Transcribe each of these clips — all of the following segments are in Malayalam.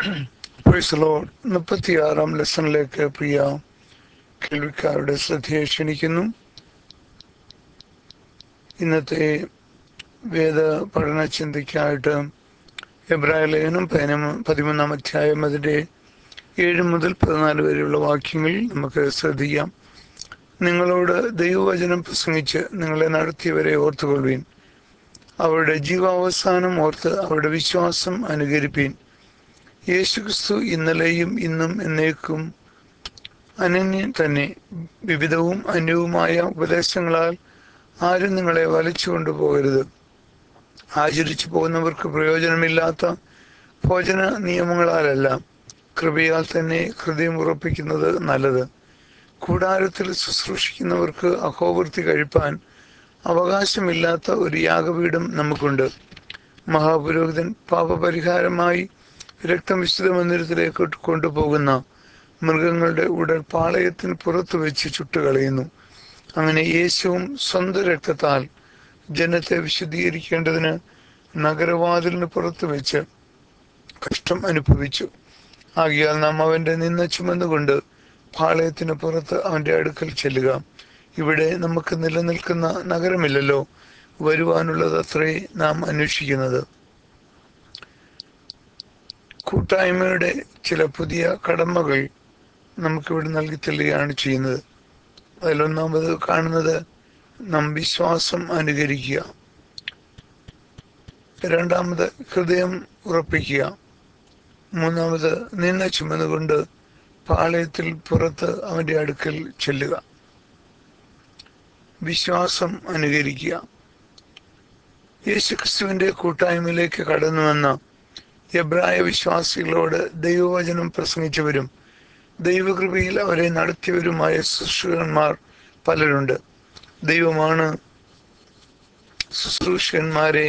പ്രൈസലോ മുപ്പത്തിയാറാം ലെസണിലേക്ക് പ്രിയ കേൾവിക്കാരുടെ ശ്രദ്ധയെ ക്ഷണിക്കുന്നു ഇന്നത്തെ വേദ പഠന ചിന്തയ്ക്കായിട്ട് എബ്രായ ലേഖനം പതിനൊന്ന് പതിമൂന്നാം അധ്യായം അതിൻ്റെ ഏഴ് മുതൽ പതിനാല് വരെയുള്ള വാക്യങ്ങളിൽ നമുക്ക് ശ്രദ്ധിക്കാം നിങ്ങളോട് ദൈവവചനം പ്രസംഗിച്ച് നിങ്ങളെ നടത്തിയവരെ ഓർത്തുകൊള്ളുവീൻ അവരുടെ ജീവാവസാനം ഓർത്ത് അവരുടെ വിശ്വാസം അനുകരിപ്പീൻ യേശുക്രിസ്തു ഇന്നലെയും ഇന്നും എന്നേക്കും അനന്യൻ തന്നെ വിവിധവും അന്യവുമായ ഉപദേശങ്ങളാൽ ആരും നിങ്ങളെ വലിച്ചു കൊണ്ടുപോകരുത് ആചരിച്ചു പോകുന്നവർക്ക് പ്രയോജനമില്ലാത്ത ഭോജന നിയമങ്ങളാലല്ല കൃപയാൽ തന്നെ ഹൃദയം ഉറപ്പിക്കുന്നത് നല്ലത് കൂടാരത്തിൽ ശുശ്രൂഷിക്കുന്നവർക്ക് അഹോവൃത്തി കഴിപ്പാൻ അവകാശമില്ലാത്ത ഒരു യാഗപീഠം നമുക്കുണ്ട് മഹാപുരോഹിതൻ പാപപരിഹാരമായി രക്തം വിശുദ്ധ മന്ദിരത്തിലേക്ക് കൊണ്ടുപോകുന്ന മൃഗങ്ങളുടെ ഉടൽ പാളയത്തിന് പുറത്തു വെച്ച് ചുട്ടുകളയുന്നു അങ്ങനെ യേശുവും സ്വന്തം രക്തത്താൽ ജനത്തെ വിശുദ്ധീകരിക്കേണ്ടതിന് നഗരവാതിലിന് പുറത്തു വെച്ച് കഷ്ടം അനുഭവിച്ചു ആകിയാൽ നാം അവന്റെ നിന്ന ചുമന്നുകൊണ്ട് പാളയത്തിന് പുറത്ത് അവന്റെ അടുക്കൽ ചെല്ലുക ഇവിടെ നമുക്ക് നിലനിൽക്കുന്ന നഗരമില്ലല്ലോ വരുവാനുള്ളത് അത്രേ നാം അന്വേഷിക്കുന്നത് കൂട്ടായ്മയുടെ ചില പുതിയ കടമകൾ നമുക്കിവിടെ നൽകി തള്ളുകയാണ് ചെയ്യുന്നത് അതിലൊന്നാമത് കാണുന്നത് നാം വിശ്വാസം അനുകരിക്കുക രണ്ടാമത് ഹൃദയം ഉറപ്പിക്കുക മൂന്നാമത് നിന്ന ചുമന്നുകൊണ്ട് പാളയത്തിൽ പുറത്ത് അവന്റെ അടുക്കൽ ചെല്ലുക വിശ്വാസം അനുകരിക്കുക യേശുക്രിസ്തുവിന്റെ കൂട്ടായ്മയിലേക്ക് കടന്നുവന്ന എബ്രായ വിശ്വാസികളോട് ദൈവവചനം പ്രസംഗിച്ചവരും ദൈവകൃപയിൽ അവരെ നടത്തിയവരുമായ ശുശ്രൂഷകന്മാർ പലരുണ്ട് ദൈവമാണ് ശുശ്രൂഷകന്മാരെ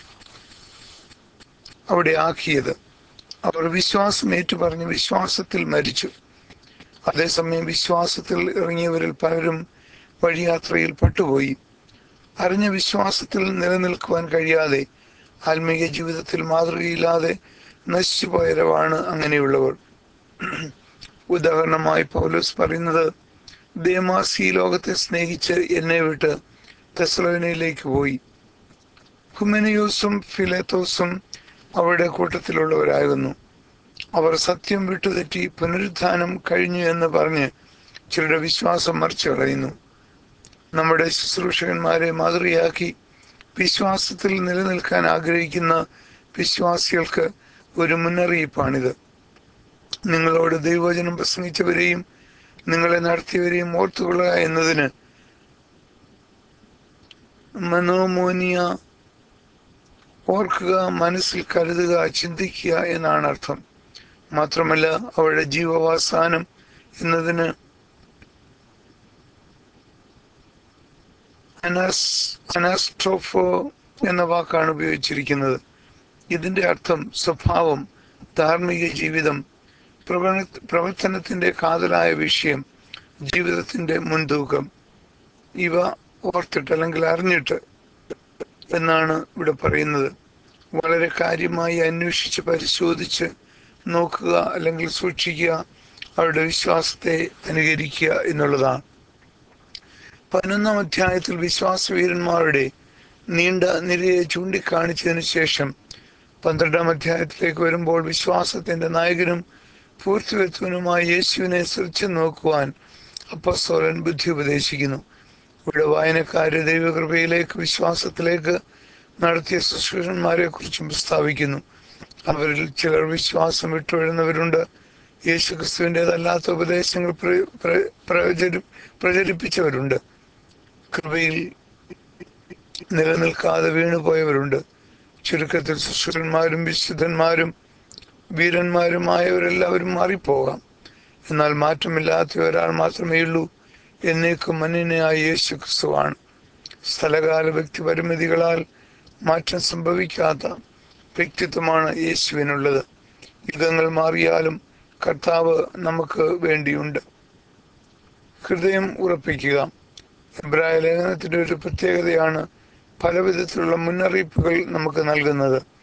അവിടെ ആക്കിയത് അവർ വിശ്വാസം ഏറ്റുപറഞ്ഞ് വിശ്വാസത്തിൽ മരിച്ചു അതേസമയം വിശ്വാസത്തിൽ ഇറങ്ങിയവരിൽ പലരും വഴിയാത്രയിൽ പട്ടുപോയി അറിഞ്ഞ വിശ്വാസത്തിൽ നിലനിൽക്കുവാൻ കഴിയാതെ ആത്മീയ ജീവിതത്തിൽ മാതൃകയില്ലാതെ നശിച്ചുപോയവരാണ് അങ്ങനെയുള്ളവർ ഉദാഹരണമായി പൗലോസ് പറയുന്നത് ദേമാസ് ഈ ലോകത്തെ സ്നേഹിച്ച് എന്നെ വിട്ട് തെസലോനയിലേക്ക് പോയി ഹുമെനിയൂസും ഫിലേത്തോസും അവരുടെ കൂട്ടത്തിലുള്ളവരാകുന്നു അവർ സത്യം വിട്ടുതെറ്റി പുനരുത്ഥാനം കഴിഞ്ഞു എന്ന് പറഞ്ഞ് ചിലരുടെ വിശ്വാസം മറിച്ചു കളയുന്നു നമ്മുടെ ശുശ്രൂഷകന്മാരെ മാതൃകയാക്കി വിശ്വാസത്തിൽ നിലനിൽക്കാൻ ആഗ്രഹിക്കുന്ന വിശ്വാസികൾക്ക് ഒരു മുന്നറിയിപ്പാണിത് നിങ്ങളോട് ദൈവവചനം പ്രസംഗിച്ചവരെയും നിങ്ങളെ നടത്തിയവരെയും ഓർത്തുകൊള്ളുക എന്നതിന് മനോമോനിയ ഓർക്കുക മനസ്സിൽ കരുതുക ചിന്തിക്കുക എന്നാണ് അർത്ഥം മാത്രമല്ല അവരുടെ ജീവവാസാനം എന്നതിന് അനാസ്ട്രോഫോ എന്ന വാക്കാണ് ഉപയോഗിച്ചിരിക്കുന്നത് ഇതിന്റെ അർത്ഥം സ്വഭാവം ധാർമ്മിക ജീവിതം പ്രവർത്തനത്തിന്റെ കാതലായ വിഷയം ജീവിതത്തിന്റെ മുൻതൂക്കം ഇവ ഓർത്തിട്ട് അല്ലെങ്കിൽ അറിഞ്ഞിട്ട് എന്നാണ് ഇവിടെ പറയുന്നത് വളരെ കാര്യമായി അന്വേഷിച്ച് പരിശോധിച്ച് നോക്കുക അല്ലെങ്കിൽ സൂക്ഷിക്കുക അവരുടെ വിശ്വാസത്തെ അനുകരിക്കുക എന്നുള്ളതാണ് പതിനൊന്നാം അധ്യായത്തിൽ വിശ്വാസവീരന്മാരുടെ നീണ്ട നിരയെ ചൂണ്ടിക്കാണിച്ചതിന് ശേഷം പന്ത്രണ്ടാം അധ്യായത്തിലേക്ക് വരുമ്പോൾ വിശ്വാസത്തിന്റെ നായകനും പൂർത്തിവെത്തുവനുമായ യേശുവിനെ ശ്രദ്ധിച്ചു നോക്കുവാൻ അപ്പസ്തോലൻ ബുദ്ധി ഉപദേശിക്കുന്നു ഇവിടെ വായനക്കാര് ദൈവകൃപയിലേക്ക് വിശ്വാസത്തിലേക്ക് നടത്തിയ ശുശ്രൂഷന്മാരെ കുറിച്ചും പ്രസ്താവിക്കുന്നു അവരിൽ ചിലർ വിശ്വാസം വിട്ടുവരുന്നവരുണ്ട് യേശു ക്രിസ്തുവിൻ്റെതല്ലാത്ത ഉപദേശങ്ങൾ പ്രചരി പ്രചരിപ്പിച്ചവരുണ്ട് കൃപയിൽ നിലനിൽക്കാതെ വീണുപോയവരുണ്ട് ചുരുക്കത്തിൽ ശുശ്രൂഷന്മാരും വിശുദ്ധന്മാരും വീരന്മാരുമായവരെല്ലാവരും മാറിപ്പോകാം എന്നാൽ മാറ്റമില്ലാത്ത ഒരാൾ മാത്രമേ ഉള്ളൂ എന്നേക്കും മന്യനായ യേശു ക്രിസ്തുവാണ് സ്ഥലകാല വ്യക്തി പരിമിതികളാൽ മാറ്റം സംഭവിക്കാത്ത വ്യക്തിത്വമാണ് യേശുവിനുള്ളത് യുഗങ്ങൾ മാറിയാലും കർത്താവ് നമുക്ക് വേണ്ടിയുണ്ട് ഹൃദയം ഉറപ്പിക്കുക എബ്രായ ലേഖനത്തിന്റെ ഒരു പ്രത്യേകതയാണ് പല വിധത്തിലുള്ള മുന്നറിയിപ്പുകൾ നമുക്ക് നൽകുന്നത്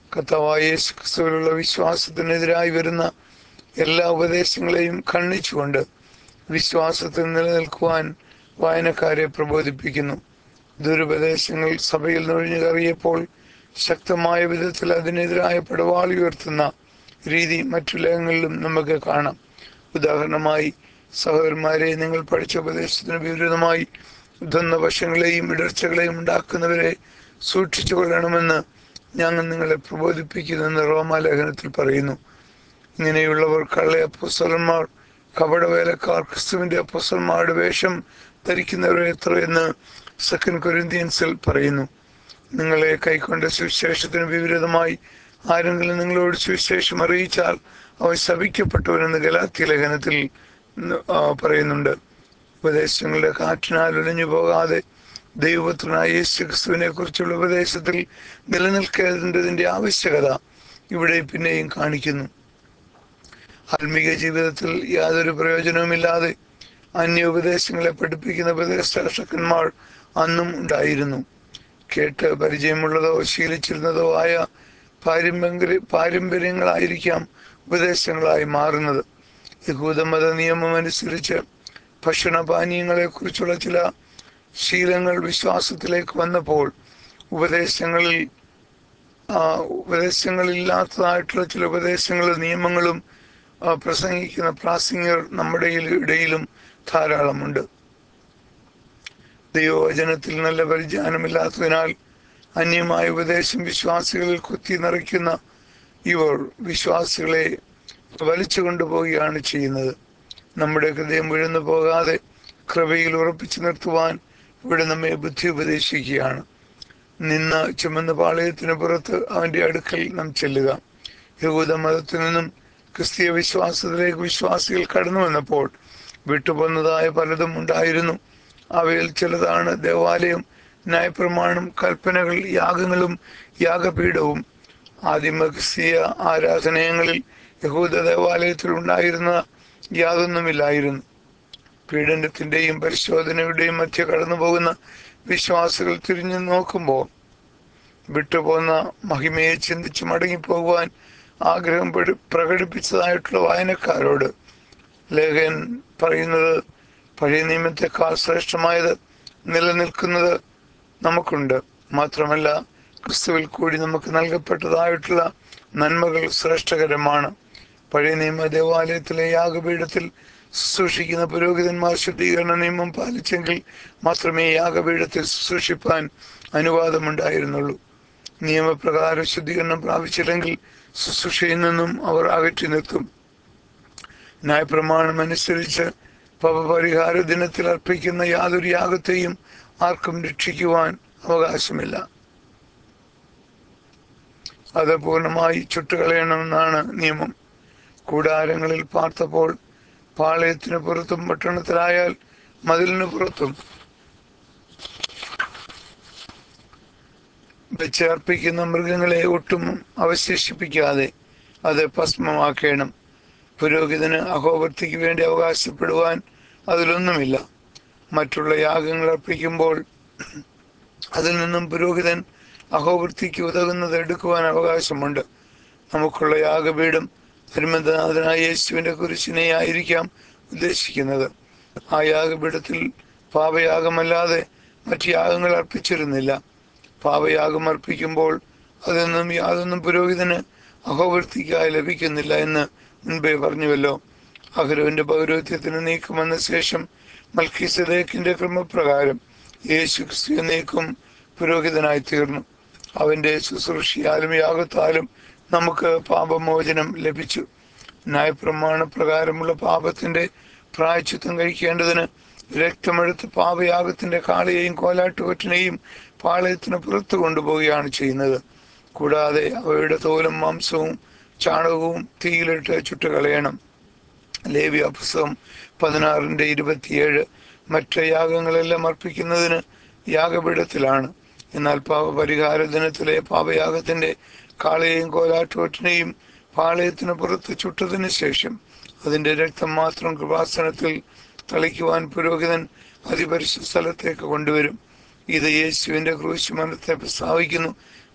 കർത്താവായ യേശു ക്രിസ്തുവിലുള്ള വിശ്വാസത്തിനെതിരായി വരുന്ന എല്ലാ ഉപദേശങ്ങളെയും ഖണ്ഡിച്ചുകൊണ്ട് വിശ്വാസത്തിൽ നിലനിൽക്കുവാൻ വായനക്കാരെ പ്രബോധിപ്പിക്കുന്നു ദുരുപദേശങ്ങൾ സഭയിൽ നുഴഞ്ഞു കയറിയപ്പോൾ ശക്തമായ വിധത്തിൽ അതിനെതിരായ പടവാളി ഉയർത്തുന്ന രീതി മറ്റു ലേഖങ്ങളിലും നമുക്ക് കാണാം ഉദാഹരണമായി സഹോദരന്മാരെ നിങ്ങൾ പഠിച്ച ഉപദേശത്തിന് വിപരീതമായി ഉദ്ധന്ന വശങ്ങളെയും ഇടർച്ചകളെയും ഉണ്ടാക്കുന്നവരെ സൂക്ഷിച്ചു കൊള്ളണമെന്ന് ഞങ്ങൾ നിങ്ങളെ പ്രബോധിപ്പിക്കുന്നെന്ന് റോമാലേഖനത്തിൽ പറയുന്നു ഇങ്ങനെയുള്ളവർ കള്ള അപ്പോസ്തലന്മാർ കപടവേലക്കാർ ക്രിസ്തുവിന്റെ അപ്പോസ്തലന്മാരുടെ വേഷം ധരിക്കുന്നവരെ എത്ര എന്ന് സെക്കൻഡ് കൊരിന്ത്യൻസിൽ പറയുന്നു നിങ്ങളെ കൈക്കൊണ്ട സുവിശേഷത്തിന് വിപരീതമായി ആരെങ്കിലും നിങ്ങളോട് സുവിശേഷം അറിയിച്ചാൽ അവൻ ശപിക്കപ്പെട്ടവനെന്ന് ഗലാത്യ ലേഖനത്തിൽ ആ, പറയുന്നുണ്ട് ഉപദേശങ്ങളുടെ കാറ്റിനാൽ ഒലിഞ്ഞു പോകാതെ ദൈവപുത്രനായ യേശു ക്രിസ്തുവിനെ കുറിച്ചുള്ള ഉപദേശത്തിൽ നിലനിൽക്കേണ്ടതിന്റെ ആവശ്യകത ഇവിടെ പിന്നെയും കാണിക്കുന്നു ആത്മീക ജീവിതത്തിൽ യാതൊരു പ്രയോജനവുമില്ലാതെ അന്യ ഉപദേശങ്ങളെ പഠിപ്പിക്കുന്ന ഉപദേശകന്മാർ അന്നും ഉണ്ടായിരുന്നു കേട്ട് പരിചയമുള്ളതോ ശീലിച്ചിരുന്നതോ ആയ പാരമ്പര്യ പാരമ്പര്യങ്ങളായിരിക്കാം ഉപദേശങ്ങളായി മാറുന്നത് യഹൂദമത നിയമം അനുസരിച്ച് ഭക്ഷണപാനീയങ്ങളെ കുറിച്ചുള്ള ചില ശീലങ്ങൾ വിശ്വാസത്തിലേക്ക് വന്നപ്പോൾ ഉപദേശങ്ങളിൽ ആ, ഉപദേശങ്ങളില്ലാത്തതായിട്ടുള്ള ചില ഉപദേശങ്ങളും നിയമങ്ങളും ആ, പ്രസംഗിക്കുന്ന പ്രാസംഗികർ നമ്മുടെ ഇടയിലും ധാരാളമുണ്ട് ദൈവവചനത്തിൽ നല്ല പരിജ്ഞാനമില്ലാത്തതിനാൽ അന്യമായ ഉപദേശം വിശ്വാസികളിൽ കുത്തി നിറയ്ക്കുന്ന ഇവർ വിശ്വാസികളെ വലിച്ചു കൊണ്ടുപോവുകയാണ് ചെയ്യുന്നത് നമ്മുടെ ഹൃദയം വീഴുന്നു പോകാതെ കൃപയിൽ ഉറപ്പിച്ചു നിർത്തുവാൻ ഇവിടെ നമ്മെ ബുദ്ധി ഉപദേശിക്കുകയാണ് നിന്ന് ചുമന്ന പാളയത്തിന് പുറത്ത് അവന്റെ അടുക്കൽ നാം ചെല്ലുക യഹൂദ മതത്തിൽ നിന്നും ക്രിസ്തീയ വിശ്വാസത്തിലേക്ക് വിശ്വാസികൾ കടന്നു വന്നപ്പോൾ വിട്ടുപോന്നതായ പലതും ഉണ്ടായിരുന്നു അവയിൽ ചിലതാണ് ദേവാലയം ന്യായപ്രമാണം കൽപ്പനകൾ യാഗങ്ങളും യാഗപീഠവും ആദിമ ക്രിസ്തീയ ആരാധനയങ്ങളിൽ യഹൂദ ദേവാലയത്തിൽ ഉണ്ടായിരുന്ന യാതൊന്നുമില്ലായിരുന്നു പീഡനത്തിന്റെയും പരിശോധനയുടെയും മധ്യ കടന്നു പോകുന്ന വിശ്വാസികൾ തിരിഞ്ഞു നോക്കുമ്പോൾ വിട്ടുപോന്ന മഹിമയെ ചിന്തിച്ച് മടങ്ങിപ്പോകുവാൻ ആഗ്രഹം പെടു- പ്രകടിപ്പിച്ചതായിട്ടുള്ള വായനക്കാരോട് ലേഖൻ പറയുന്നത് പഴയ നിയമത്തെക്കാൾ ശ്രേഷ്ഠമായത് നിലനിൽക്കുന്നത് നമുക്കുണ്ട് മാത്രമല്ല ക്രിസ്തുവിൽ കൂടി നമുക്ക് നൽകപ്പെട്ടതായിട്ടുള്ള നന്മകൾ ശ്രേഷ്ഠകരമാണ് പഴയ നിയമ ദേവാലയത്തിലെ യാഗപീഠത്തിൽ ശുശ്രൂഷിക്കുന്ന പുരോഹിതന്മാർ ശുദ്ധീകരണ നിയമം പാലിച്ചെങ്കിൽ മാത്രമേ യാഗപീഠത്തിൽ ശുശ്രൂഷിപ്പാൻ അനുവാദമുണ്ടായിരുന്നുള്ളൂ നിയമപ്രകാരം ശുദ്ധീകരണം പ്രാപിച്ചില്ലെങ്കിൽ ശുശ്രൂഷയിൽ നിന്നും അവർ അകറ്റി നിർത്തും ന്യായപ്രമാണം അനുസരിച്ച് പാപപരിഹാര ദിനത്തിൽ അർപ്പിക്കുന്ന യാതൊരു യാഗത്തെയും ആർക്കും രക്ഷിക്കുവാൻ അവകാശമില്ല അത് പൂർണ്ണമായി ചുട്ടുകളയണമെന്നാണ് നിയമം കൂടാരങ്ങളിൽ പാർത്തപ്പോൾ പാളയത്തിന് പുറത്തും പട്ടണത്തിലായാൽ മതിലിന് പുറത്തും വെച്ച് അർപ്പിക്കുന്ന മൃഗങ്ങളെ ഒട്ടും അവശേഷിപ്പിക്കാതെ അത് ഭസ്മമാക്കണം പുരോഹിതന് അഹോവർത്തിക്ക് വേണ്ടി അവകാശപ്പെടുവാൻ അതിലൊന്നുമില്ല മറ്റുള്ള യാഗങ്ങൾ അർപ്പിക്കുമ്പോൾ അതിൽ നിന്നും പുരോഹിതൻ അഹോവൃത്തിക്ക് ഉതകുന്നത് എടുക്കുവാൻ അവകാശമുണ്ട് നമുക്കുള്ള യാഗപീഠം ധർമ്മനാഥനായ യേശുവിന്റെ കുരിശിനെ ആയിരിക്കാം ഉദ്ദേശിക്കുന്നത് ആ യാഗപീഠത്തിൽ പാപയാഗമല്ലാതെ മറ്റ് യാഗങ്ങൾ അർപ്പിച്ചിരുന്നില്ല പാപയാഗം അർപ്പിക്കുമ്പോൾ അതിൽ നിന്നും യാതൊന്നും പുരോഹിതന് അഹോവൃത്തിക്കായി ലഭിക്കുന്നില്ല എന്ന് മുൻപേ പറഞ്ഞുവല്ലോ അഹരോന്റെ പൗരോഹിത്യത്തിന് നീക്കുമെന്ന ശേഷം മൽക്കിസദേക്കിന്റെ ക്രമപ്രകാരം യേശു ക്രിസ്തു നീക്കും പുരോഹിതനായി തീർന്നു അവന്റെ ശുശ്രൂഷയാലും യാഗത്താലും നമുക്ക് പാപമോചനം ലഭിച്ചു ന്യായപ്രമാണ പ്രകാരമുള്ള പാപത്തിന്റെ പ്രായച്ചിത്തം കഴിക്കേണ്ടതിന് രക്തമെടുത്ത് പാപയാഗത്തിന്റെ കാളയെയും കോലാട്ടുകൊറ്റിനെയും പാളയത്തിന് പുറത്തു കൊണ്ടുപോവുകയാണ് ചെയ്യുന്നത് കൂടാതെ അവയുടെ തോലും മാംസവും ചാണകവും തീയിലിട്ട് ചുട്ടുകളയണം ലേവ്യ പുസ്തകം പതിനാറിന്റെ ഇരുപത്തിയേഴ് മറ്റ് യാഗങ്ങളെല്ലാം അർപ്പിക്കുന്നതിന് യാഗപീഠത്തിലാണ് എന്നാൽ പാപപരിഹാര ദിനത്തിലെ പാപയാഗത്തിന്റെ കാളയെയും കോലാട്ടോട്ടിനെയും പാളയത്തിന് പുറത്ത് ചുട്ടതിന് ശേഷം അതിന്റെ രക്തം മാത്രം കൃപാസനത്തിൽ തളിക്കുവാൻ പുരോഹിതൻ അതിപരിശുദ്ധ സ്ഥലത്തേക്ക് കൊണ്ടുവരും ഇത് യേശുവിന്റെ ക്രൂശ് മരണത്തെ പ്രസ്താവിക്കുന്നു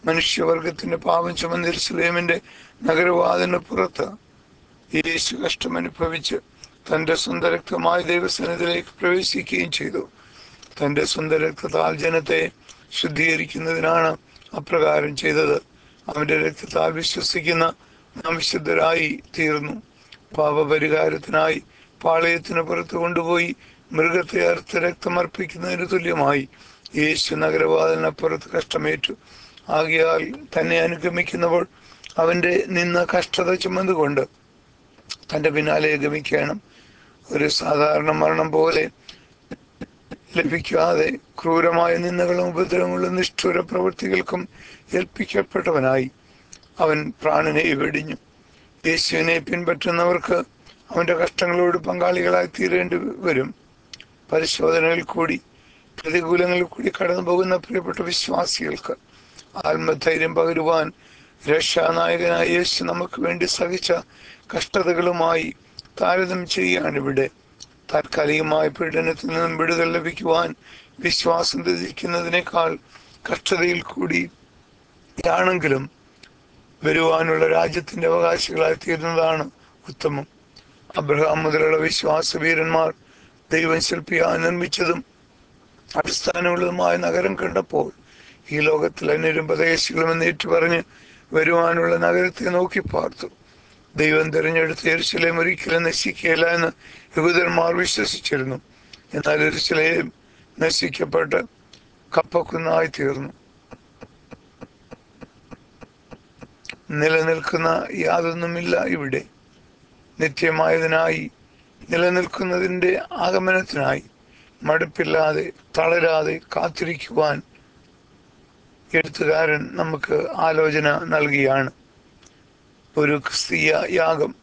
മനുഷ്യവർഗത്തിന്റെ പാപം ചുമന്ന യെരൂശലേമിന്റെ നഗരവാതിന് പുറത്ത് യേശു കഷ്ടം അനുഭവിച്ച് തന്റെ സ്വന്തം രക്തമായ ദൈവസനത്തിലേക്ക് പ്രവേശിക്കുകയും ചെയ്തു തന്റെ സ്വന്തം രക്തത്താൽ ജനത്തെ ശുദ്ധീകരിക്കുന്നതിനാണ് അപ്രകാരം ചെയ്തത് അവന്റെ രക്തത്താൽ വിശ്വസിക്കുന്ന നാം വിശുദ്ധരായി തീർന്നു പാപപരിഹാരത്തിനായി പാളയത്തിന് പുറത്ത് കൊണ്ടുപോയി മൃഗത്തെ അറുത്ത് രക്തമർപ്പിക്കുന്നതിന് തുല്യമായി യേശു നഗരവാതിനപ്പുറത്ത് കഷ്ടമേറ്റു ആകിയാൽ തന്നെ അനുഗമിക്കുന്നവൾ അവന്റെ നിന്ന് കഷ്ടത ചുമന്നുകൊണ്ട് തന്റെ പിന്നാലെ ഗമിക്കണം ഒരു സാധാരണ മരണം പോലെ ലഭിക്കാതെ ക്രൂരമായ നിന്ദകളും ഉപദ്രവങ്ങളും നിഷ്ഠുര പ്രവൃത്തികൾക്കും ഏൽപ്പിക്കപ്പെട്ടവനായി അവൻ പ്രാണനെ വെടിഞ്ഞു യേശുവിനെ പിൻപറ്റുന്നവർക്ക് അവന്റെ കഷ്ടങ്ങളോട് പങ്കാളികളായി തീരേണ്ടി വരും പരിശോധനകളിൽ കൂടി പ്രതികൂലങ്ങളിൽ കൂടി കടന്നു പോകുന്ന പ്രിയപ്പെട്ട വിശ്വാസികൾക്ക് ആത്മധൈര്യം പകരുവാൻ രക്ഷാനായകനായ യേശു നമുക്ക് വേണ്ടി സഹിച്ച കഷ്ടതകളുമായി താരതമ്യം ചെയ്യുകയാണ് ഇവിടെ താൽക്കാലികമായ പീഡനത്തിൽ നിന്നും വിടുതൽ ലഭിക്കുവാൻ വിശ്വാസം ത്യജിക്കുന്നതിനേക്കാൾ കഷ്ടതയിൽ കൂടി ആണെങ്കിലും വരുവാനുള്ള രാജ്യത്തിന്റെ അവകാശികളായി തീരുന്നതാണ് ഉത്തമം അബ്രഹാം മുതലുള്ള വിശ്വാസ വീരന്മാർ ദൈവം ശില്പിയായി നിർമ്മിച്ചതും അടിസ്ഥാനമുള്ളതുമായ നഗരം കണ്ടപ്പോൾ ഈ ലോകത്തിൽ അന്യരും പ്രദേശികളും എന്ന് ഏറ്റുപറഞ്ഞ് വരുവാനുള്ള നഗരത്തെ നോക്കി പാർത്തു ദൈവം തിരഞ്ഞെടുത്ത എരിശിലേം ഒരിക്കലും നശിക്കുകയില്ല എന്ന് യഹൂദന്മാർ വിശ്വസിച്ചിരുന്നു എന്നാൽ എരിശിലേം നശിക്കപ്പെട്ട് കപ്പക്കുന്നായി തീർന്നു നിലനിൽക്കുന്ന യാതൊന്നുമില്ല ഇവിടെ നിത്യമായതിനായി നിലനിൽക്കുന്നതിൻ്റെ ആഗമനത്തിനായി മടുപ്പില്ലാതെ തളരാതെ കാത്തിരിക്കുവാൻ എഴുത്തുകാരൻ നമുക്ക് ആലോചന നൽകിയാണ് ഒരു ക്രിസ്തീയ യാഗം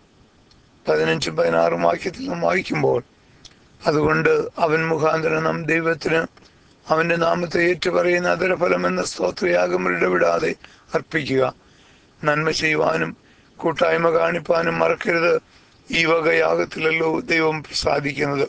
പതിനഞ്ചും പതിനാറും വാക്യത്തിൽ നാം വായിക്കുമ്പോൾ അതുകൊണ്ട് അവൻ മുഖാന്തരം നാം ദൈവത്തിന് അവന്റെ നാമത്തെ ഏറ്റുപറയുന്ന അതരഫലം എന്ന സ്തോത്രയാഗം ഇടവിടാതെ അർപ്പിക്കുക നന്മ ചെയ്യുവാനും കൂട്ടായ്മ കാണിപ്പാനും മറക്കരുത് ഈ വക യാഗത്തിലല്ലോ ദൈവം പ്രസാദിക്കുന്നത്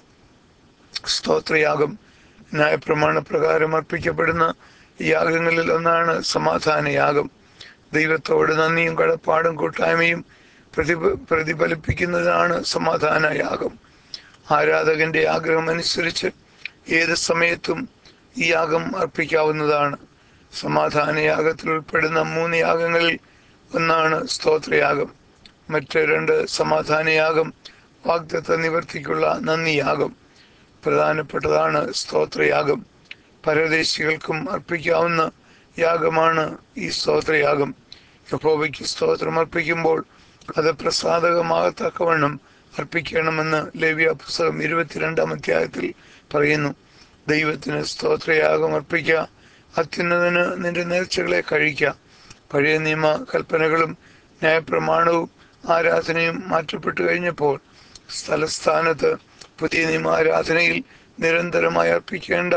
സ്തോത്രയാഗം ന്യായപ്രമാണ പ്രകാരം അർപ്പിക്കപ്പെടുന്ന യാഗങ്ങളിൽ ഒന്നാണ് സമാധാന യാഗം ദൈവത്തോട് നന്ദിയും കടപ്പാടും കൂട്ടായ്മയും പ്രതിഭ പ്രതിഫലിപ്പിക്കുന്നതാണ് സമാധാന യാഗം ആരാധകന്റെ ആഗ്രഹം അനുസരിച്ച് ഏത് സമയത്തും ഈ യാഗം അർപ്പിക്കാവുന്നതാണ് സമാധാന യാഗത്തിൽ ഉൾപ്പെടുന്ന മൂന്ന് യാഗങ്ങളിൽ ഒന്നാണ് സ്തോത്രയാഗം മറ്റ് രണ്ട് സമാധാനയാഗം വാഗ്ദത്ത നിവർത്തിക്കുള്ള നന്ദി യാഗം പ്രധാനപ്പെട്ടതാണ് സ്തോത്രയാഗം പരദേശികൾക്കും അർപ്പിക്കാവുന്ന യാഗമാണ് ഈ സ്തോത്രയാഗം യഹോവയ്ക്ക് സ്തോത്രം അർപ്പിക്കുമ്പോൾ അത് പ്രസാദകമാകത്തക്കവണ്ണം അർപ്പിക്കണമെന്ന് ലേവ്യ പുസ്തകം ഇരുപത്തിരണ്ടാം അധ്യായത്തിൽ പറയുന്നു ദൈവത്തിന് സ്തോത്രയാഗം അർപ്പിക്കുക അത്യുന്നതന് നിന്റെ നേർച്ചകളെ കഴിക്കുക പഴയ നിയമ കൽപ്പനകളും ന്യായപ്രമാണവും ആരാധനയും മാറ്റപ്പെട്ടു കഴിഞ്ഞപ്പോൾ സ്ഥലസ്ഥാനത്ത് പുതിയ നിയമ ആരാധനയിൽ നിരന്തരമായി അർപ്പിക്കേണ്ട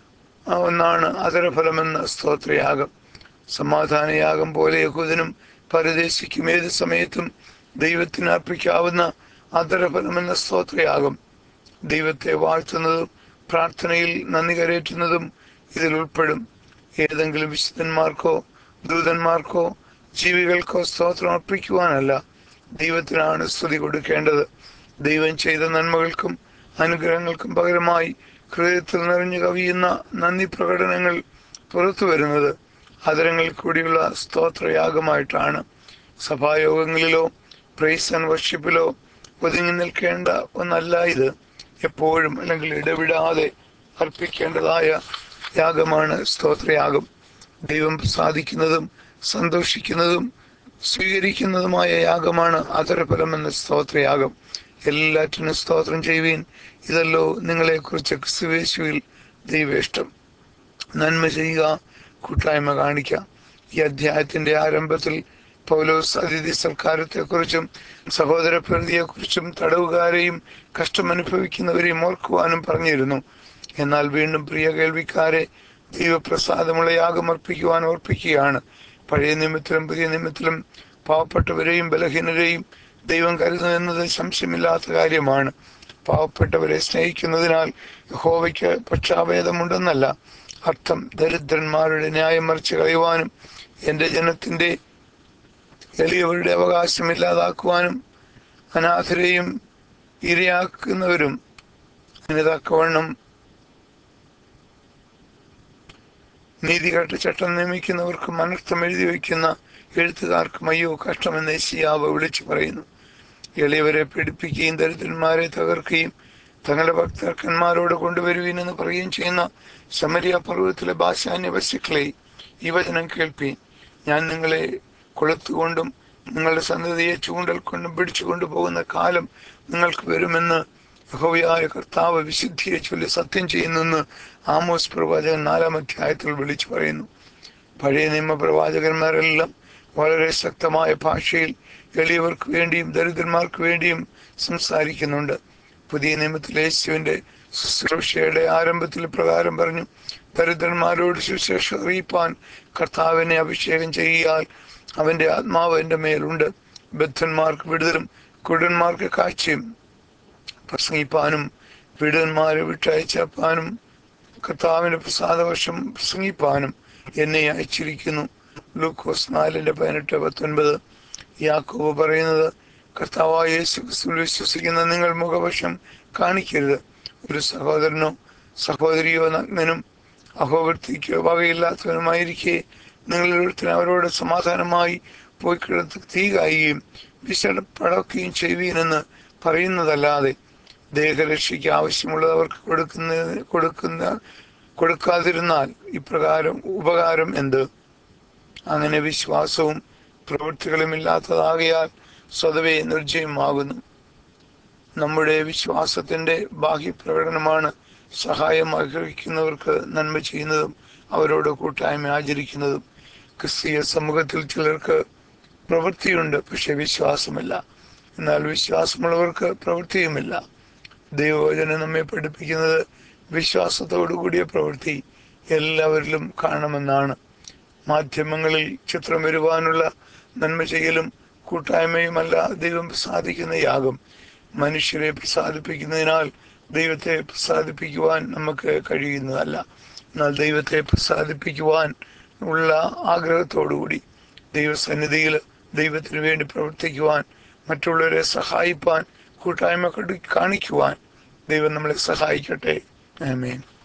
ഒന്നാണ് അതരഫലമെന്ന സ്തോത്രയാഗം സമാധാനയാഗം പോലെ യഹൂദനും പരദേശിക്കും ഏത് സമയത്തും ദൈവത്തിന് അർപ്പിക്കാവുന്ന അതരഫലമെന്ന സ്തോത്രയാഗം ദൈവത്തെ വാഴ്ത്തുന്നതും പ്രാർത്ഥനയിൽ നന്ദി കരയറ്റുന്നതും ഇതിൽ ഉൾപ്പെടും ഏതെങ്കിലും വിശുദ്ധന്മാർക്കോ ദൂതന്മാർക്കോ ജീവികൾക്കോ സ്തോത്രം അർപ്പിക്കുവാനല്ല ദൈവത്തിനാണ് സ്തുതി കൊടുക്കേണ്ടത് ദൈവം ചെയ്ത നന്മകൾക്കും അനുഗ്രഹങ്ങൾക്കും പകരമായി ഹൃദയത്തിൽ നിറഞ്ഞു കവിയുന്ന നന്ദി പ്രകടനങ്ങൾ പുറത്തു വരുന്നത് അതരങ്ങളിൽ കൂടിയുള്ള സ്തോത്രയാഗമായിട്ടാണ് സഭായോഗങ്ങളിലോ പ്രൈസ് ആൻഡ് വർഷിപ്പിലോ ഒതുങ്ങി നിൽക്കേണ്ട ഒന്നല്ല ഇത് എപ്പോഴും അല്ലെങ്കിൽ ഇടവിടാതെ അർപ്പിക്കേണ്ടതായ യാഗമാണ് സ്തോത്രയാഗം ദൈവം പ്രസാദിക്കുന്നതും സന്തോഷിക്കുന്നതും സ്വീകരിക്കുന്നതുമായ യാഗമാണ് അതരഫലം എന്ന സ്തോത്രയാഗം എല്ലാറ്റിനും സ്തോത്രം ചെയ്യുവീൻ ഇതല്ലോ നിങ്ങളെക്കുറിച്ച് ക്രിസ്തുവേശുവിൽ ദൈവേഷ്ടം നന്മ ചെയ്യുക കൂട്ടായ്മ കാണിക്കുക ഈ അധ്യായത്തിന്റെ ആരംഭത്തിൽ പൗലോസ് അതിഥി സൽക്കാരത്തെക്കുറിച്ചും സഹോദര പ്രകൃതിയെക്കുറിച്ചും തടവുകാരെയും കഷ്ടമനുഭവിക്കുന്നവരെയും ഓർക്കുവാനും പറഞ്ഞിരുന്നു എന്നാൽ വീണ്ടും പ്രിയ കേൾവിക്കാരെ ദൈവപ്രസാദമുള്ള യാഗം അർപ്പിക്കുവാൻ ഓർപ്പിക്കുകയാണ് പഴയ നിമിത്തിലും പുതിയ നിമിത്തിലും പാവപ്പെട്ടവരെയും ബലഹീനരെയും ദൈവം കരുതുന്നു എന്നത് സംശയമില്ലാത്ത കാര്യമാണ് പാവപ്പെട്ടവരെ സ്നേഹിക്കുന്നതിനാൽ യഹോവയ്ക്ക് പക്ഷാഭേദമുണ്ടെന്നല്ല അർത്ഥം ദരിദ്രന്മാരുടെ ന്യായം മറിച്ച് കളയുവാനും എൻ്റെ ജനത്തിൻ്റെ എളിയവരുടെ അവകാശം ഇല്ലാതാക്കുവാനും അനാഥരെയും ഇരയാക്കുന്നവരും അതിന് തക്കവണ്ണം നീതികെട്ട ചട്ടം നിയമിക്കുന്നവർക്കും അനർത്ഥം എഴുതി വയ്ക്കുന്ന എഴുത്തുകാർക്കും അയ്യോ കഷ്ടമെന്ന് ഏശിയാവ് വിളിച്ചു പറയുന്നു എളിയവരെ പീഡിപ്പിക്കുകയും ദരിദ്രന്മാരെ തകർക്കുകയും തങ്ങളുടെ ഭക്തർക്കന്മാരോട് കൊണ്ടുവരുവീൻ എന്ന് പറയുകയും ചെയ്യുന്ന സമരിയ പർവ്വതത്തിലെ ഭാഷാന്യ പശുക്കളെ ഈ വചനം കേൾപ്പീൻ ഞാൻ നിങ്ങളെ കൊളുത്തുകൊണ്ടും നിങ്ങളുടെ സന്തതിയെ ചൂണ്ടൽ കൊണ്ടും പിടിച്ചു കൊണ്ടുപോകുന്ന കാലം നിങ്ങൾക്ക് വരുമെന്ന് യഹോവയായ കർത്താവ് വിശുദ്ധിയെ ചൊല്ലി സത്യം ചെയ്യുന്നെന്ന് ആമോസ് പ്രവാചകൻ നാലാം അധ്യായത്തിൽ വിളിച്ചു പറയുന്നു പഴയ നിയമ പ്രവാചകന്മാരെല്ലാം വളരെ ശക്തമായ ഭാഷയിൽ എളിയവർക്ക് വേണ്ടിയും ദരിദ്രന്മാർക്ക് വേണ്ടിയും സംസാരിക്കുന്നുണ്ട് പുതിയ നിയമത്തിൽ യേശുവിന്റെ ശുശ്രൂഷയുടെ ആരംഭത്തിൽ പ്രകാരം പറഞ്ഞു ദരിദ്രന്മാരോട് സുശേഷ അറിയിപ്പാൻ കർത്താവിനെ അഭിഷേകം ചെയ്യാൽ അവന്റെ ആത്മാവ് എൻ്റെ മേലുണ്ട് ബദ്ധന്മാർക്ക് വിടുതലും കുരുടന്മാർക്ക് കാഴ്ചയും പ്രസംഗിപ്പാനും വിടുതന്മാരെ വിട്ടയച്ചപ്പാനും കർത്താവിന്റെ പ്രസാദവർഷം പ്രസംഗിപ്പാനും എന്നെ അയച്ചിരിക്കുന്നു ലൂക്കോസ് നാലിന്റെ പതിനെട്ട് പത്തൊൻപത് യാക്കോബ് പറയുന്നത് കർത്താവായ യേശു ക്രിസ്തുവിൽ വിശ്വസിക്കുന്ന നിങ്ങൾ മുഖവശം കാണിക്കരുത് ഒരു സഹോദരനോ സഹോദരിയോ നഗ്നനും അഹോവൃത്തിക്കോ വകയില്ലാത്തവനുമായിരിക്കെ നിങ്ങൾ ഓരോരുത്തരും അവരോട് സമാധാനമായി പോയി കിടത്ത് തീ കായുകയും വിശടപ്പടക്കുകയും ചെയ്യുവീനെന്ന് പറയുന്നതല്ലാതെ ദേഹരക്ഷയ്ക്ക് ആവശ്യമുള്ളത് അവർക്ക് കൊടുക്കുന്ന കൊടുക്കുന്ന കൊടുക്കാതിരുന്നാൽ ഇപ്രകാരം ഉപകാരം എന്ത് അങ്ങനെ വിശ്വാസവും പ്രവൃത്തികളും ഇല്ലാത്തതാകയാൽ സ്വതവേ നിർജയമാകുന്നു നമ്മുടെ വിശ്വാസത്തിന്റെ ബാഹ്യപ്രകടനമാണ് സഹായം ആഗ്രഹിക്കുന്നവർക്ക് നന്മ ചെയ്യുന്നതും അവരോട് കൂട്ടായ്മ ആചരിക്കുന്നതും ക്രിസ്തീയ സമൂഹത്തിൽ ചിലർക്ക് പ്രവൃത്തിയുണ്ട് പക്ഷെ വിശ്വാസമില്ല എന്നാൽ വിശ്വാസമുള്ളവർക്ക് പ്രവൃത്തിയുമില്ല ദൈവവചനം നമ്മെ പഠിപ്പിക്കുന്നത് വിശ്വാസത്തോടു കൂടിയ പ്രവൃത്തി എല്ലാവരിലും കാണണമെന്നാണ് മാധ്യമങ്ങളിൽ ചിത്രം വരുവാനുള്ള നന്മ ചെയ്യലും കൂട്ടായ്മയുമല്ല ദൈവം പ്രസാദിക്കുന്ന യാഗം മനുഷ്യരെ പ്രസാദിപ്പിക്കുന്നതിനാൽ ദൈവത്തെ പ്രസാദിപ്പിക്കുവാൻ നമുക്ക് കഴിയുന്നതല്ല എന്നാൽ ദൈവത്തെ പ്രസാദിപ്പിക്കുവാൻ ഉള്ള ആഗ്രഹത്തോടുകൂടി ദൈവസന്നിധിയിൽ ദൈവത്തിന് വേണ്ടി പ്രവർത്തിക്കുവാൻ മറ്റുള്ളവരെ സഹായിപ്പാൻ കൂട്ടായ്മ കാണിക്കുവാൻ ദൈവം നമ്മളെ സഹായിക്കട്ടെ ആമേൻ